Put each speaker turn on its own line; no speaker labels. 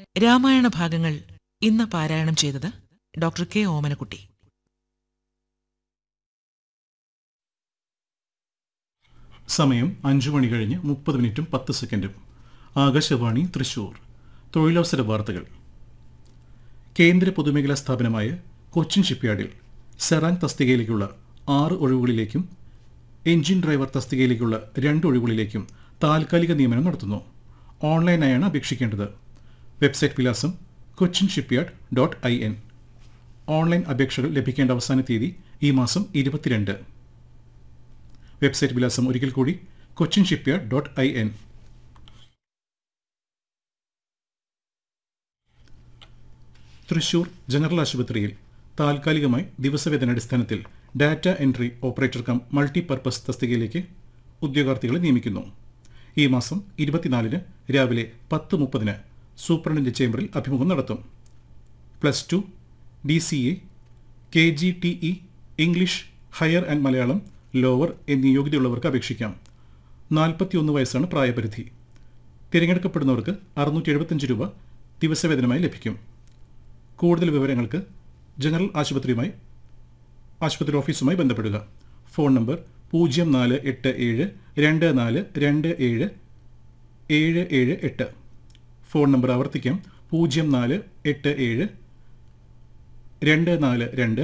രാമായണ ഭാഗങ്ങൾ ഇന്ന് പാരായണം ചെയ്തത് ഡോക്ടർ കെ ഓമനക്കുട്ടി
സമയം അഞ്ചു മണി കഴിഞ്ഞ് മുപ്പത് മിനിറ്റും പത്ത് സെക്കൻഡും ആകാശവാണി തൃശൂർ തൊഴിലവസര വാർത്തകൾ കേന്ദ്ര പൊതുമേഖലാ സ്ഥാപനമായ കൊച്ചിൻ ഷിപ്പ്യാർഡിൽ സെറാങ് തസ്തികയിലേക്കുള്ള ആറ് ഒഴിവുകളിലേക്കും എഞ്ചിൻ ഡ്രൈവർ തസ്തികയിലേക്കുള്ള രണ്ട് ഒഴിവുകളിലേക്കും താൽക്കാലിക നിയമനം നടത്തുന്നു ഓൺലൈനായാണ് അപേക്ഷിക്കേണ്ടത് വെബ്സൈറ്റ് വിലാസം Cochin shipyard dot I N online അപേക്ഷകൾ ലഭിക്കേണ്ട അവസാന തീയതി ഈ മാസം ഇരുപത്തിരണ്ട് വെബ്സൈറ്റ് വിലാസം ഒരിക്കൽ കൂടി Cochin shipyard dot I N Thrissur general ആശുപത്രിയിൽ താൽക്കാലികമായി ദിവസവേതനാടിസ്ഥാനത്തിൽ data entry operator cum multipurpose തസ്തികയിലേക്ക് ഉദ്യോഗാർത്ഥികളെ നിയമിക്കുന്നു ഈ മാസം ഇരുപത്തിനാലിന് രാവിലെ പത്ത് മുപ്പതിന് സൂപ്രണ്ടിൻ്റെ ചേംബറിൽ അഭിമുഖം നടത്തും plus two D C A K G T E English higher and Malayalam lower എന്നീ യോഗ്യതയുള്ളവർക്ക് അപേക്ഷിക്കാം നാൽപ്പത്തിയൊന്ന് വയസ്സാണ് പ്രായപരിധി തിരഞ്ഞെടുക്കപ്പെടുന്നവർക്ക് അറുന്നൂറ്റി എഴുപത്തഞ്ച് രൂപ ദിവസവേതനമായി ലഭിക്കും കൂടുതൽ വിവരങ്ങൾക്ക് ജനറൽ ആശുപത്രിയുമായി ആശുപത്രി ഓഫീസുമായി ബന്ധപ്പെടുക ഫോൺ നമ്പർ പൂജ്യം നാല് എട്ട് ഏഴ് രണ്ട് നാല് രണ്ട് ഏഴ് ഏഴ് ഏഴ് എട്ട് ഫോൺ നമ്പർ ആവർത്തിക്കാം പൂജ്യം നാല് എട്ട് ഏഴ് രണ്ട് നാല് രണ്ട്